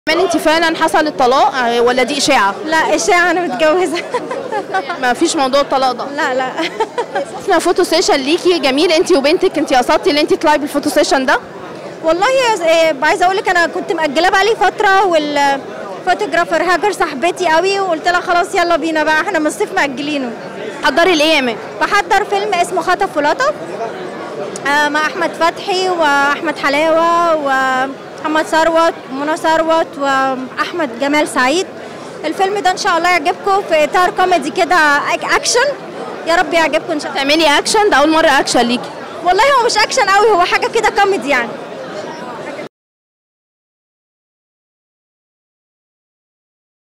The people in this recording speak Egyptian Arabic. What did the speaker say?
كمان انت فعلا حصل الطلاق آه، ولا دي اشاعه لا اشاعه انا متجوزه ما فيش موضوع الطلاق ده لا لا شفنا فوتو سيشن ليكي جميل انت وبنتك انت قصدتي ان انت تطلعي بالفوتو سيشن ده والله إيه، عايزه اقول لك انا كنت مأجلاه بقالي فتره والفوتوغرافر هاجر صاحبتي قوي وقلت لها خلاص يلا بينا بقى احنا من الصيف مأجلينه حضري الايه يا ايمان بحضر فيلم اسمه خطف ولطف آه، مع احمد فتحي واحمد حلاوه ومحمد ثروت ومنى ثروت واحمد جمال سعيد الفيلم ده ان شاء الله يعجبكم في اطار كوميدي كده أك- اكشن يا رب يعجبكم ان شاء الله تعملي اكشن ده اول مره اكشن ليكي والله هو مش اكشن قوي هو حاجه كده كوميدي يعني